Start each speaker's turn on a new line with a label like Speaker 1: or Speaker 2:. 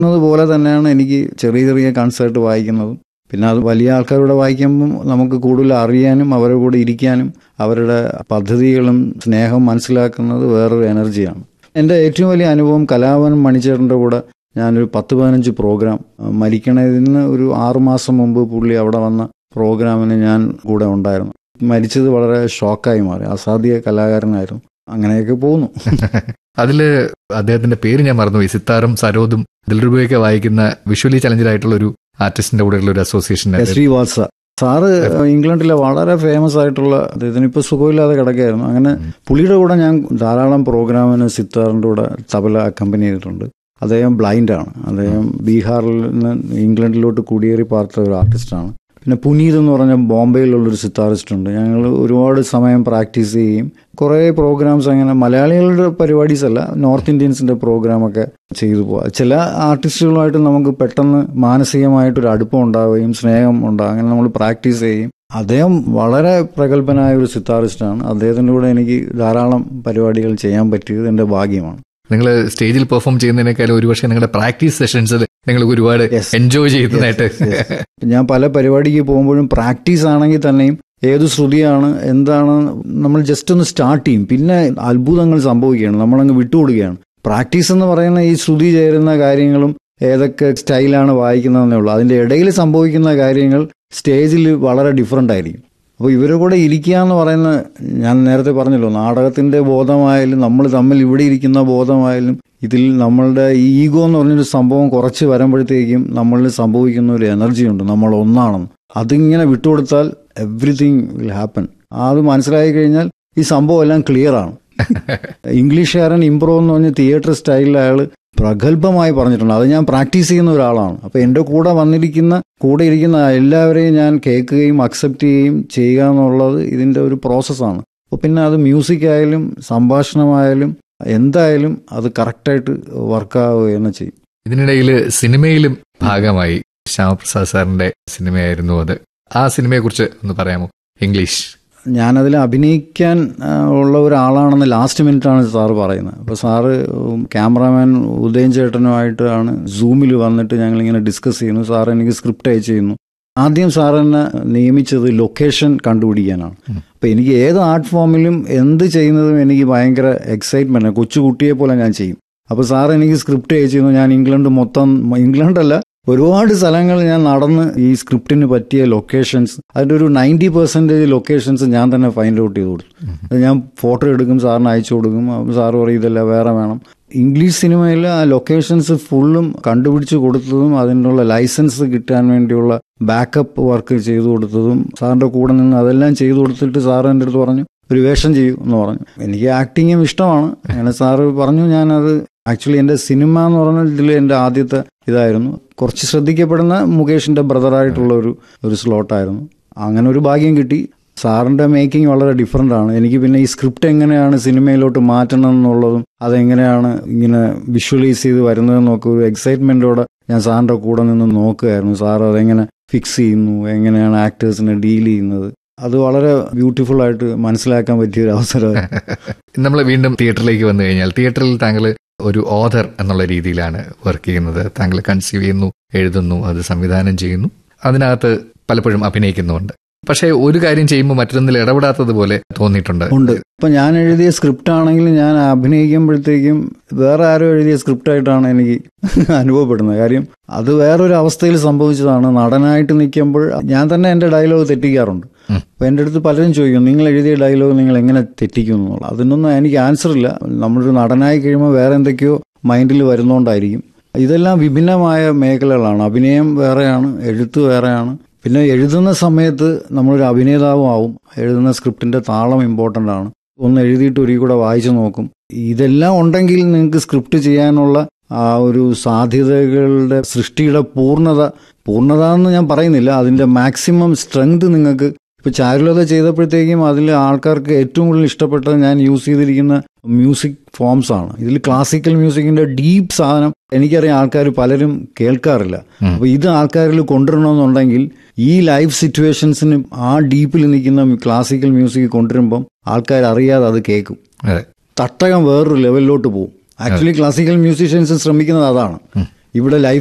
Speaker 1: പോലെ തന്നെയാണ് എനിക്ക് ചെറിയ ചെറിയ കൺസേർട്ട് വായിക്കുന്നതും പിന്നെ അത് വലിയ ആൾക്കാരുടെ വായിക്കുമ്പം നമുക്ക് കൂടുതൽ അറിയാനും അവരുടെ കൂടെ ഇരിക്കാനും അവരുടെ പദ്ധതികളും സ്നേഹം മനസ്സിലാക്കുന്നത് വേറൊരു എനർജിയാണ് എൻ്റെ ഏറ്റവും വലിയ അനുഭവം കലാഭവൻ മണിച്ചേട്ടൻ്റെ കൂടെ ഞാനൊരു പത്ത് പതിനഞ്ച് പ്രോഗ്രാം മരിക്കണതിന് ഒരു ആറുമാസം മുമ്പ് പുള്ളി അവിടെ വന്ന പ്രോഗ്രാമിന് ഞാൻ കൂടെ ഉണ്ടായിരുന്നു മരിച്ചത് വളരെ ഷോക്കായി മാറി അസാധ്യ കലാകാരനായിരുന്നു അങ്ങനെയൊക്കെ പോകുന്നു
Speaker 2: അതില് അദ്ദേഹത്തിന്റെ പേര് ഞാൻ മറന്നുപോയി സിത്താറും സരോദും ദിൽറുബയൊക്കെ വായിക്കുന്ന വിഷ്വലി ചലഞ്ചിലായിട്ടുള്ള ഒരു ആർട്ടിസ്റ്റിന്റെ കൂടെയുള്ള ഒരു അസോസിയേഷൻ
Speaker 1: ശ്രീവാത്സ സാറ് ഇംഗ്ലണ്ടിലെ വളരെ ഫേമസ് ആയിട്ടുള്ള അദ്ദേഹത്തിന് ഇപ്പൊ സുഖമില്ലാതെ കിടക്കായിരുന്നു അങ്ങനെ പുള്ളിയുടെ കൂടെ ഞാൻ ധാരാളം പ്രോഗ്രാമിന് സിത്താറിന്റെ കൂടെ തബല അക്കമ്പനി ചെയ്തിട്ടുണ്ട് അദ്ദേഹം ബ്ലൈൻഡാണ് അദ്ദേഹം ബീഹാറിൽ നിന്ന് ഇംഗ്ലണ്ടിലോട്ട് കുടിയേറി പാർത്ത ഒരു ആർട്ടിസ്റ്റാണ് പിന്നെ പുനീത് എന്ന് പറഞ്ഞ ബോംബെയിലുള്ളൊരു സിത്താറിസ്റ്റ് ഉണ്ട് ഞങ്ങൾ ഒരുപാട് സമയം പ്രാക്ടീസ് ചെയ്യുകയും കുറേ പ്രോഗ്രാംസ് അങ്ങനെ മലയാളികളുടെ പരിപാടീസ് അല്ല നോർത്ത് ഇന്ത്യൻസിന്റെ പ്രോഗ്രാമൊക്കെ ചെയ്തു പോവാം ചില ആർട്ടിസ്റ്റുകളുമായിട്ട് നമുക്ക് പെട്ടെന്ന് മാനസികമായിട്ടൊരു അടുപ്പം ഉണ്ടാവുകയും സ്നേഹം ഉണ്ടാകും അങ്ങനെ നമ്മൾ പ്രാക്ടീസ് ചെയ്യും അദ്ദേഹം വളരെ പ്രഗത്ഭനായ ഒരു സിത്താറിസ്റ്റാണ് അദ്ദേഹത്തിൻ്റെ കൂടെ എനിക്ക് ധാരാളം പരിപാടികൾ ചെയ്യാൻ പറ്റിയത് എൻ്റെ ഭാഗ്യമാണ്
Speaker 2: നിങ്ങൾ സ്റ്റേജിൽ പെർഫോം ചെയ്യുന്നതിനേക്കാളും ഒരുപക്ഷെ നിങ്ങളുടെ പ്രാക്ടീസ് സെഷൻസിൽ നിങ്ങൾ ഒരുപാട് എൻജോയ് ചെയ്യുന്നതായിട്ട്
Speaker 1: ഞാൻ പല പരിപാടിക്ക് പോകുമ്പോഴും പ്രാക്ടീസ് ആണെങ്കിൽ തന്നെയും ഏത് ശ്രുതിയാണ് എന്താണ് നമ്മൾ ജസ്റ്റ് ഒന്ന് സ്റ്റാർട്ട് ചെയ്യും പിന്നെ അത്ഭുതങ്ങൾ സംഭവിക്കുകയാണ് നമ്മളങ്ങ് വിട്ടുകൊടുക്കുകയാണ് പ്രാക്ടീസ് എന്ന് പറയുന്ന ഈ ശ്രുതി ചേരുന്ന കാര്യങ്ങളും ഏതൊക്കെ സ്റ്റൈലാണ് വായിക്കുന്നതെന്നേ ഉള്ളൂ അതിൻ്റെ ഇടയിൽ സംഭവിക്കുന്ന കാര്യങ്ങൾ സ്റ്റേജിൽ വളരെ ഡിഫറെൻ്റ് ആയിരിക്കും അപ്പോൾ ഇവരുടെ കൂടെ ഇരിക്കുക എന്ന് പറയുന്ന ഞാൻ നേരത്തെ പറഞ്ഞല്ലോ നാടകത്തിൻ്റെ ബോധമായാലും നമ്മൾ തമ്മിൽ ഇവിടെ ഇരിക്കുന്ന ബോധമായാലും ഇതിൽ നമ്മളുടെ ഈ ഈഗോ എന്ന് പറഞ്ഞൊരു സംഭവം കുറച്ച് വരുമ്പോഴത്തേക്കും നമ്മളിൽ സംഭവിക്കുന്ന ഒരു എനർജി ഉണ്ട് നമ്മൾ ഒന്നാണെന്ന് അതിങ്ങനെ വിട്ടുകൊടുത്താൽ എവ്രിതിങ് വിൽ ഹാപ്പൻ അത് മനസ്സിലായി കഴിഞ്ഞാൽ ഈ സംഭവം എല്ലാം ക്ലിയർ ആണ് ഇംഗ്ലീഷുകാരൻ ഇംപ്രോ എന്ന് പറഞ്ഞ തിയേറ്റർ സ്റ്റൈലിൽ അയാൾ പ്രഗത്ഭമായി പറഞ്ഞിട്ടുണ്ട് അത് ഞാൻ പ്രാക്ടീസ് ചെയ്യുന്ന ഒരാളാണ് അപ്പോൾ എൻ്റെ കൂടെ വന്നിരിക്കുന്ന കൂടെ ഇരിക്കുന്ന എല്ലാവരെയും ഞാൻ കേൾക്കുകയും അക്സെപ്റ്റ് ചെയ്യുകയും ചെയ്യുക എന്നുള്ളത് ഇതിൻ്റെ ഒരു പ്രോസസ്സാണ് അപ്പോൾ പിന്നെ അത് മ്യൂസിക് ആയാലും സംഭാഷണമായാലും എന്തായാലും അത് കറക്റ്റായിട്ട് വർക്കാവുക തന്നെ ചെയ്യും
Speaker 2: ഇതിനിടയിൽ സിനിമയിലും ഭാഗമായി ശ്യാമപ്രസാദ് സാറിന്റെ സിനിമയായിരുന്നു അത് ആ സിനിമയെക്കുറിച്ച് ഒന്ന് പറയാമോ ഇംഗ്ലീഷ്
Speaker 1: ഞാനതിൽ അഭിനയിക്കാൻ ഉള്ള ഒരാളാണെന്ന് ലാസ്റ്റ് മിനിറ്റാണ് സാറ് പറയുന്നത് അപ്പോൾ സാറ് ക്യാമറാമാൻ ഉദയൻ ചേട്ടനുമായിട്ടാണ് സൂമിൽ വന്നിട്ട് ഞങ്ങളിങ്ങനെ ഡിസ്കസ് ചെയ്യുന്നു സാർ എനിക്ക് സ്ക്രിപ്റ്റ് അയച്ചു ചെയ്യുന്നു ആദ്യം സാർ എന്നെ നിയമിച്ചത് ലൊക്കേഷൻ കണ്ടുപിടിക്കാനാണ് അപ്പോൾ എനിക്ക് ഏത് ആർട്ട് ഫോമിലും എന്ത് ചെയ്യുന്നതും എനിക്ക് ഭയങ്കര എക്സൈറ്റ്മെൻറ്റ് കൊച്ചുകുട്ടിയെ പോലെ ഞാൻ ചെയ്യും അപ്പോൾ സാർ എനിക്ക് സ്ക്രിപ്റ്റ് അയച്ചു തന്നു ഞാൻ ഇംഗ്ലണ്ട് മൊത്തം ഇംഗ്ലണ്ടല്ല ഒരുപാട് സ്ഥലങ്ങൾ ഞാൻ നടന്ന് ഈ സ്ക്രിപ്റ്റിന് പറ്റിയ ലൊക്കേഷൻസ് അതിൻ്റെ ഒരു നയൻറ്റി പെർസെൻറ്റേജ് ലൊക്കേഷൻസ് ഞാൻ തന്നെ ഫൈൻഡ് ഔട്ട് ചെയ്ത് കൊടുത്തു അത് ഞാൻ ഫോട്ടോ എടുക്കും സാറിന് അയച്ചു കൊടുക്കും സാറ് പറയും ഇതല്ല വേറെ വേണം ഇംഗ്ലീഷ് സിനിമയിൽ ആ ലൊക്കേഷൻസ് ഫുള്ളും കണ്ടുപിടിച്ച് കൊടുത്തതും അതിനുള്ള ലൈസൻസ് കിട്ടാൻ വേണ്ടിയുള്ള ബാക്കപ്പ് വർക്ക് ചെയ്തു കൊടുത്തതും സാറിൻ്റെ കൂടെ നിന്ന് അതെല്ലാം ചെയ്തു കൊടുത്തിട്ട് സാറ് എൻ്റെ അടുത്ത് പറഞ്ഞു ഒരു വേഷം ചെയ്യൂ എന്ന് പറഞ്ഞു എനിക്ക് ആക്ടിങ്ങും ഇഷ്ടമാണ് അങ്ങനെ സാറ് പറഞ്ഞു ഞാനത് ആക്ച്വലി എൻ്റെ സിനിമ എന്ന് പറഞ്ഞ ഇതിൽ എൻ്റെ ആദ്യത്തെ ഇതായിരുന്നു കുറച്ച് ശ്രദ്ധിക്കപ്പെടുന്ന മുകേഷിൻ്റെ ബ്രദറായിട്ടുള്ള ഒരു ഒരു സ്ലോട്ടായിരുന്നു അങ്ങനെ ഒരു ഭാഗ്യം കിട്ടി സാറിൻ്റെ മേക്കിംഗ് വളരെ ഡിഫറെൻ്റ് ആണ് എനിക്ക് പിന്നെ ഈ സ്ക്രിപ്റ്റ് എങ്ങനെയാണ് സിനിമയിലോട്ട് മാറ്റണം എന്നുള്ളതും അതെങ്ങനെയാണ് ഇങ്ങനെ വിഷ്വലൈസ് ചെയ്ത് വരുന്നതെന്നൊക്കെ ഒരു എക്സൈറ്റ്മെൻറ്റോടെ ഞാൻ സാറിൻ്റെ കൂടെ നിന്ന് നോക്കുകയായിരുന്നു സാർ അതെങ്ങനെ ഫിക്സ് ചെയ്യുന്നു എങ്ങനെയാണ് ആക്ടേഴ്സിനെ ഡീൽ ചെയ്യുന്നത് അത് വളരെ ബ്യൂട്ടിഫുൾ ആയിട്ട് മനസ്സിലാക്കാൻ പറ്റിയ ഒരു അവസരമായിരുന്നു
Speaker 2: നമ്മൾ വീണ്ടും തിയേറ്ററിലേക്ക് വന്നു കഴിഞ്ഞാൽ തിയേറ്ററിൽ താങ്കൾ ഒരു ഓഥർ എന്നുള്ള രീതിയിലാണ് വർക്ക് ചെയ്യുന്നത് താങ്കൾ കൺസീവ് ചെയ്യുന്നു എഴുതുന്നു അത് സംവിധാനം ചെയ്യുന്നു അതിനകത്ത് പലപ്പോഴും അഭിനയിക്കുന്നുമുണ്ട് പക്ഷേ ഒരു കാര്യം ചെയ്യുമ്പോൾ മറ്റൊന്നിൽ ഇടപെടാത്തത് പോലെ തോന്നിയിട്ടുണ്ട്
Speaker 1: ഉണ്ട് ഇപ്പൊ ഞാൻ എഴുതിയ സ്ക്രിപ്റ്റ് ആണെങ്കിൽ ഞാൻ അഭിനയിക്കുമ്പോഴത്തേക്കും വേറെ ആരോ എഴുതിയ സ്ക്രിപ്റ്റ് ആയിട്ടാണ് എനിക്ക് അനുഭവപ്പെടുന്നത് കാര്യം അത് വേറൊരു അവസ്ഥയിൽ സംഭവിച്ചതാണ് നടനായിട്ട് നിൽക്കുമ്പോൾ ഞാൻ തന്നെ എന്റെ ഡയലോഗ് തെറ്റിക്കാറുണ്ട് അപ്പൊ എൻ്റെ അടുത്ത് പലരും ചോദിക്കും നിങ്ങൾ എഴുതിയ ഡയലോഗ് നിങ്ങൾ എങ്ങനെ തെറ്റിക്കും എന്നുള്ളത് അതിനൊന്നും എനിക്ക് ആൻസർ ഇല്ല നമ്മളൊരു നടനായി കഴിയുമ്പോൾ വേറെ എന്തൊക്കെയോ മൈൻഡിൽ വരുന്നോണ്ടായിരിക്കും ഇതെല്ലാം വിഭിന്നമായ മേഖലകളാണ് അഭിനയം വേറെയാണ് എഴുത്ത് വേറെയാണ് പിന്നെ എഴുതുന്ന സമയത്ത് നമ്മളൊരു അഭിനേതാവും ആവും എഴുതുന്ന സ്ക്രിപ്റ്റിന്റെ താളം ഇമ്പോർട്ടൻ്റ് ആണ് ഒന്ന് എഴുതിയിട്ട് ഒരു കൂടെ വായിച്ചു നോക്കും ഇതെല്ലാം ഉണ്ടെങ്കിൽ നിങ്ങൾക്ക് സ്ക്രിപ്റ്റ് ചെയ്യാനുള്ള ആ ഒരു സാധ്യതകളുടെ സൃഷ്ടിയുടെ പൂർണ്ണത പൂർണ്ണത എന്ന് ഞാൻ പറയുന്നില്ല അതിന്റെ മാക്സിമം സ്ട്രെങ്ത് നിങ്ങൾക്ക് ഇപ്പൊ ചാരുലത ചെയ്തപ്പോഴത്തേക്കും അതിൽ ആൾക്കാർക്ക് ഏറ്റവും കൂടുതൽ ഇഷ്ടപ്പെട്ടത് ഞാൻ യൂസ് ചെയ്തിരിക്കുന്ന മ്യൂസിക് ഫോംസ് ആണ് ഇതിൽ ക്ലാസിക്കൽ മ്യൂസിക്കിന്റെ ഡീപ്പ് സാധനം എനിക്കറിയാം ആൾക്കാർ പലരും കേൾക്കാറില്ല അപ്പൊ ഇത് ആൾക്കാരിൽ കൊണ്ടുവരണമെന്നുണ്ടെങ്കിൽ ഈ ലൈഫ് സിറ്റുവേഷൻസിന് ആ ഡീപ്പിൽ നിൽക്കുന്ന ക്ലാസിക്കൽ മ്യൂസിക് കൊണ്ടുവരുമ്പം ആൾക്കാർ അറിയാതെ അത് കേൾക്കും തട്ടകം വേറൊരു ലെവലിലോട്ട് പോകും ആക്ച്വലി ക്ലാസിക്കൽ മ്യൂസീഷ്യൻസ് ശ്രമിക്കുന്നത് അതാണ് ഇവിടെ ലൈഫ്